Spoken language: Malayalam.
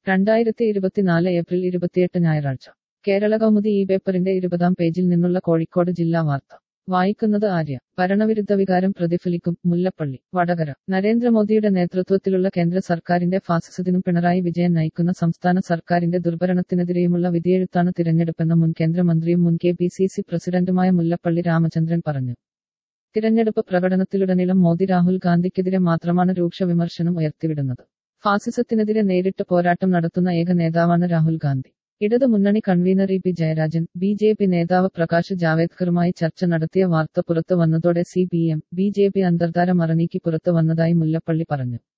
രണ്ടായിരത്തി ഇരുപത്തിനാല് ഏപ്രിൽ ഇരുപത്തിയെട്ട് ഞായറാഴ്ച കേരള കൗമുദി ഈ പേപ്പറിന്റെ ഇരുപതാം പേജിൽ നിന്നുള്ള കോഴിക്കോട് ജില്ലാ വാർത്ത വായിക്കുന്നത് ആര്യ ഭരണവിരുദ്ധ വികാരം പ്രതിഫലിക്കും മുല്ലപ്പള്ളി വടകര നരേന്ദ്രമോദിയുടെ നേതൃത്വത്തിലുള്ള കേന്ദ്ര സർക്കാരിന്റെ ഫാസിസത്തിനും പിണറായി വിജയൻ നയിക്കുന്ന സംസ്ഥാന സർക്കാരിന്റെ ദുർഭരണത്തിനെതിരെയുമുള്ള വിധിയെഴുത്താണ് തിരഞ്ഞെടുപ്പെന്ന് മുൻ കേന്ദ്രമന്ത്രിയും മുൻ കെ പി സി സി പ്രസിഡന്റുമായ മുല്ലപ്പള്ളി രാമചന്ദ്രൻ പറഞ്ഞു തിരഞ്ഞെടുപ്പ് പ്രകടനത്തിലുടനീളം മോദി രാഹുൽ ഗാന്ധിക്കെതിരെ മാത്രമാണ് രൂക്ഷ വിമർശനം ഉയർത്തിവിടുന്നത് ഫാസിസത്തിനെതിരെ നേരിട്ട് പോരാട്ടം നടത്തുന്ന ഏക നേതാവാണ് രാഹുൽ ഗാന്ധി ഇടതു മുന്നണി convener E P Jayarajan B J P നേതാവ് പ്രകാശ് ജാവേദ്കറുമായി ചർച്ച നടത്തിയ വാർത്ത പുറത്തു വന്നതോടെ C P M B J P അന്തർധാര മറനീക്കി പുറത്തു വന്നതായി മുല്ലപ്പള്ളി പറഞ്ഞു